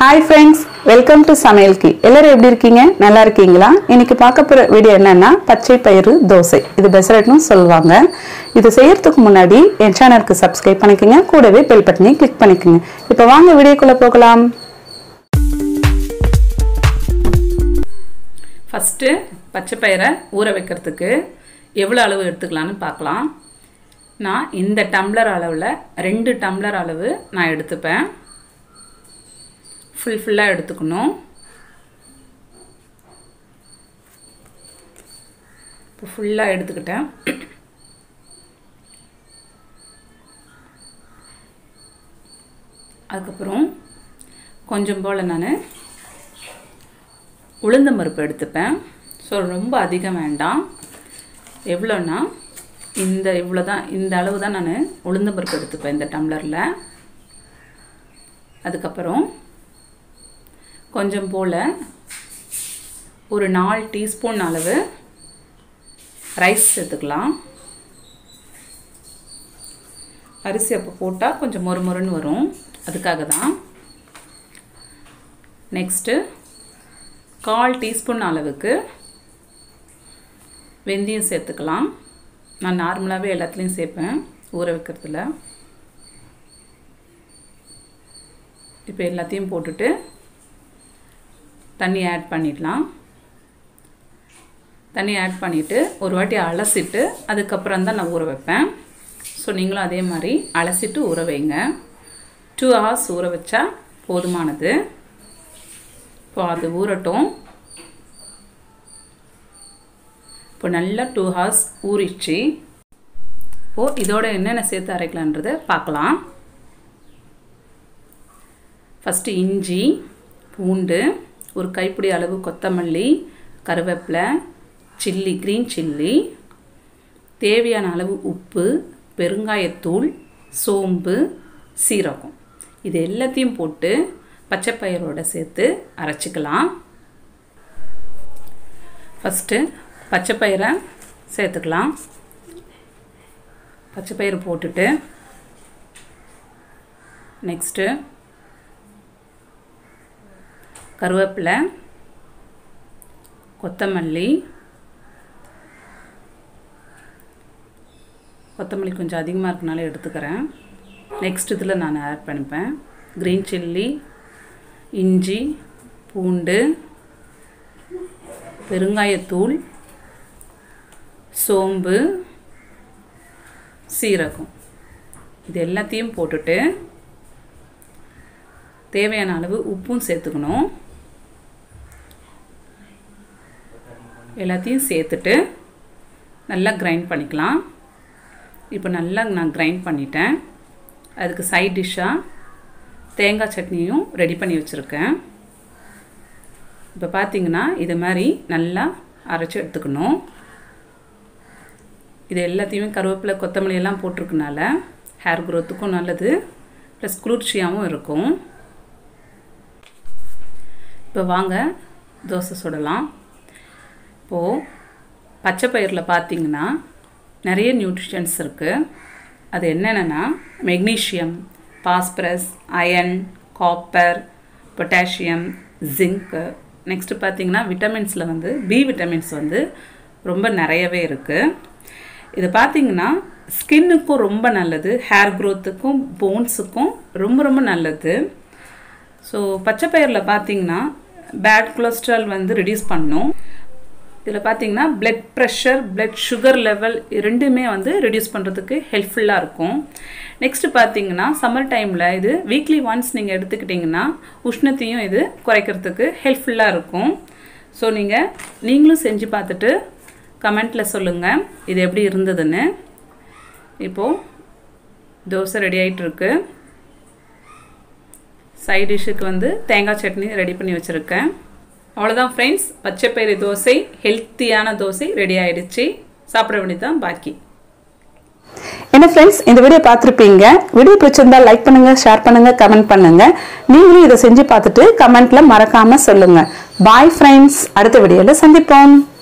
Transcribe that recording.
hi friends welcome to சமையல்கி எல்லாரும் எப்படி இருக்கீங்க நல்லா இருக்கீங்களா இன்னைக்கு பார்க்க போற வீடியோ என்னன்னா பச்சை பயிறு தோசை இது பெசரட்னு சொல்லுவாங்க இது செய்யறதுக்கு முன்னாடி என் சேனலுக்கு சப்ஸ்கிரைப் பண்ணிக்கோங்க கூடவே பெல் பட்டனையும் கிளிக் பண்ணிக்கோங்க இப்போ வாங்க வீடியோக்குள்ள போகலாம் ஃபஸ்ட்டு பச்சை பயிரை ஊற வைக்கிறதுக்கு எவ்வளோ அளவு எடுத்துக்கலான்னு பார்க்கலாம் நான் இந்த டம்ளர் அளவில் ரெண்டு டம்ளர் அளவு நான் எடுத்துப்பேன் ஃபுல் ஃபுல்லாக எடுத்துக்கணும் இப்போ ஃபுல்லாக எடுத்துக்கிட்டேன் அதுக்கப்புறம் கொஞ்சம் போல் நான் உளுந்தம் பருப்பு எடுத்துப்பேன் ஸோ ரொம்ப அதிகம் வேண்டாம் எவ்வளோன்னா இந்த இவ்வளோ தான் இந்த அளவு தான் நான் உளுந்தம் பருப்பு எடுத்துப்பேன் இந்த டம்ளரில் அதுக்கப்புறம் கொஞ்சம் போல் ஒரு நாலு டீஸ்பூன் அளவு ரைஸ் சேர்த்துக்கலாம் அரிசி அப்போ போட்டால் கொஞ்சம் மொறு மொறுன்னு வரும் அதுக்காக தான் நெக்ஸ்ட்டு கால் டீஸ்பூன் அளவுக்கு வெந்தயம் சேர்த்துக்கலாம் நான் நார்மலாகவே எல்லாத்துலேயும் சேர்ப்பேன் ஊற வைக்கிறதுல இப்போ எல்லாத்தையும் போட்டுட்டு தண்ணி ஆட் பண்ணிடலாம் தண்ணி ஆட் பண்ணிவிட்டு ஒரு வாட்டி அலசிட்டு அதுக்கப்புறம் தான் நான் ஊற வைப்பேன் ஸோ நீங்களும் அதே மாதிரி அலசிட்டு ஊற வைங்க டூ ஹவர்ஸ் ஊற வச்சா போதுமானது இப்போ அது ஊறட்டும் இப்போ நல்லா டூ ஹவர்ஸ் ஊறிச்சு இப்போது இதோட என்னென்ன சேர்த்து அரைக்கலான்றதை பார்க்கலாம் ஃபஸ்ட்டு இஞ்சி பூண்டு ஒரு கைப்பிடி அளவு கொத்தமல்லி கருவேப்பிலை சில்லி க்ரீன் சில்லி தேவையான அளவு உப்பு பெருங்காயத்தூள் சோம்பு சீரகம் இது எல்லாத்தையும் போட்டு பச்சைப்பயிரோட சேர்த்து அரைச்சிக்கலாம் ஃபஸ்ட்டு பச்சைப்பயிரை சேர்த்துக்கலாம் பச்சைப்பயிறு போட்டுட்டு நெக்ஸ்ட்டு கருவேப்பிலை கொத்தமல்லி கொத்தமல்லி கொஞ்சம் அதிகமாக இருக்கனால எடுத்துக்கிறேன் நெக்ஸ்ட் இதில் நான் ஆட் பண்ணிப்பேன் க்ரீன் சில்லி இஞ்சி பூண்டு பெருங்காயத்தூள் சோம்பு சீரகம் இது எல்லாத்தையும் போட்டுட்டு தேவையான அளவு உப்பும் சேர்த்துக்கணும் எல்லாத்தையும் சேர்த்துட்டு நல்லா கிரைண்ட் பண்ணிக்கலாம் இப்போ நல்லா நான் கிரைண்ட் பண்ணிட்டேன் அதுக்கு சைட் டிஷ்ஷாக தேங்காய் சட்னியும் ரெடி பண்ணி வச்சுருக்கேன் இப்போ பார்த்தீங்கன்னா இது மாதிரி நல்லா அரைச்சி எடுத்துக்கணும் இது எல்லாத்தையுமே கருவேப்பிலை கொத்தமல்லி எல்லாம் போட்டிருக்கனால ஹேர் க்ரோத்துக்கும் நல்லது ப்ளஸ் குளிர்ச்சியாகவும் இருக்கும் இப்போ வாங்க தோசை சுடலாம் இப்போது பச்சை பயிரில் பார்த்தீங்கன்னா நிறைய நியூட்ரிஷன்ஸ் இருக்குது அது என்னென்னா magnesium phosphorus iron copper potassium zinc next பார்த்தீங்கன்னா விட்டமின்ஸில் வந்து பி விட்டமின்ஸ் வந்து ரொம்ப நிறையவே இருக்குது இது பார்த்தீங்கன்னா ஸ்கின்னுக்கும் ரொம்ப நல்லது ஹேர் க்ரோத்துக்கும் போன்ஸுக்கும் ரொம்ப ரொம்ப நல்லது ஸோ பச்சை பயிரில் பார்த்தீங்கன்னா பேட் கொலஸ்ட்ரால் வந்து ரிடியூஸ் பண்ணும் இதில் பார்த்தீங்கன்னா blood pressure blood sugar level ரெண்டுமே வந்து ரெடியூஸ் பண்ணுறதுக்கு ஹெல்ப்ஃபுல்லாக இருக்கும் நெக்ஸ்ட்டு பார்த்தீங்கன்னா சம்மர் டைமில் இது வீக்லி ஒன்ஸ் நீங்கள் எடுத்துக்கிட்டிங்கன்னா உஷ்ணத்தையும் இது குறைக்கிறதுக்கு ஹெல்ப்ஃபுல்லாக இருக்கும் ஸோ நீங்கள் நீங்களும் செஞ்சு பார்த்துட்டு கமெண்ட்டில் சொல்லுங்கள் இது எப்படி இருந்ததுன்னு இப்போது தோசை ரெடி ஆகிட்டுருக்கு சைட் டிஷ்ஷுக்கு வந்து தேங்காய் சட்னி ரெடி பண்ணி வச்சுருக்கேன் அவ்வளோதான் ஃப்ரெண்ட்ஸ் பச்சைப்பயிறு தோசை ஹெல்த்தியான தோசை ரெடி ஆயிடுச்சு சாப்பிட வேண்டியதுதான் பாக்கி என்ன ஃப்ரெண்ட்ஸ் இந்த வீடியோ பார்த்துருப்பீங்க வீடியோ பிடிச்சிருந்தா லைக் பண்ணுங்க ஷேர் பண்ணுங்க கமெண்ட் பண்ணுங்க நீங்களும் இதை செஞ்சு பார்த்துட்டு கமெண்ட்ல மறக்காம சொல்லுங்க பாய் ஃப்ரெண்ட்ஸ் அடுத்த வீடியோல சந்திப்போம்